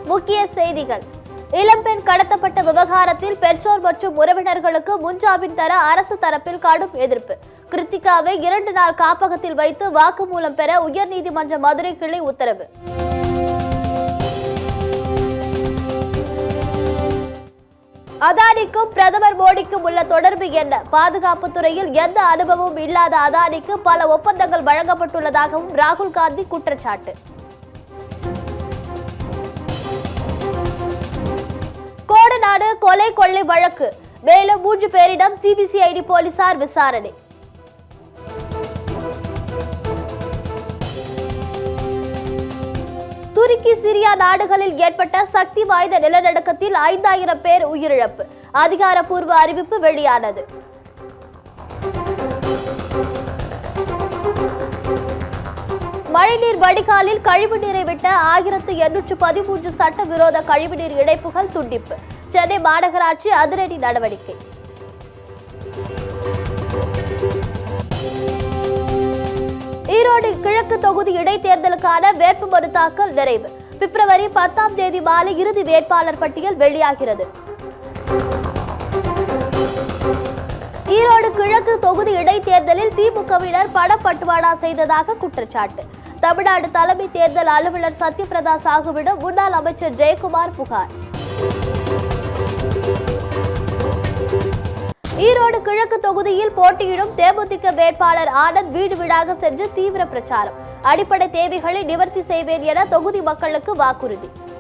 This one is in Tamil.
முக்கிய செய்திகள் இளம்பெண் கடத்தப்பட்ட விவகாரத்தில் பெற்றோர் மற்றும் உறவினர்களுக்கு முன்ஜாமீன் தர அரசு தரப்பில் கடும் எதிர்ப்பு கிருத்திகாவை இரண்டு நாள் காப்பகத்தில் வைத்து வாக்குமூலம் பெற உயர்நீதிமன்ற மதுரை கிளை உத்தரவு அதானிக்கும் பிரதமர் மோடிக்கும் உள்ள தொடர்பு என்ன பாதுகாப்பு துறையில் எந்த அனுபவமும் இல்லாத அதானிக்கு பல ஒப்பந்தங்கள் வழங்கப்பட்டுள்ளதாகவும் ராகுல் காந்தி குற்றச்சாட்டு கோடநாடு கொலை கொள்ளை வழக்கு மேலும் மூன்று பேரிடம் சிபிசிஐடி போலீசார் விசாரணை துருக்கி சிரியா நாடுகளில் ஏற்பட்ட சக்தி வாய்ந்த நிலநடுக்கத்தில் ஐந்தாயிரம் பேர் உயிரிழப்பு அதிகாரப்பூர்வ அறிவிப்பு வெளியானது மழைநீர் வடிகாலில் கழிவுநீரை விட்ட ஆயிரத்து எண்ணூற்று பதிமூன்று சட்டவிரோத கழிவுநீர் இணைப்புகள் துண்டிப்பு சென்னை மாநகராட்சி அதிரடி நடவடிக்கை ஈரோடு கிழக்கு தொகுதி இடைத்தேர்தலுக்கான வேட்புமனு தாக்கல் நிறைவு பிப்ரவரி பத்தாம் தேதி மாலை இறுதி வேட்பாளர் பட்டியல் வெளியாகிறது ஈரோடு கிழக்கு தொகுதி இடைத்தேர்தலில் திமுகவினர் பணப்பட்டுவாடா செய்ததாக குற்றச்சாட்டு தமிழ்நாடு தலைமை தேர்தல் அலுவலர் சத்யபிரதா சாகுவிடம் முன்னாள் அமைச்சர் ஜெயக்குமார் புகார் ஈரோடு கிழக்கு தொகுதியில் போட்டியிடும் தேமுதிக வேட்பாளர் ஆனந்த் வீடு வீடாக சென்று தீவிர பிரச்சாரம் அடிப்படை தேவைகளை நிவர்த்தி செய்வேன் என தொகுதி மக்களுக்கு வாக்குறுதி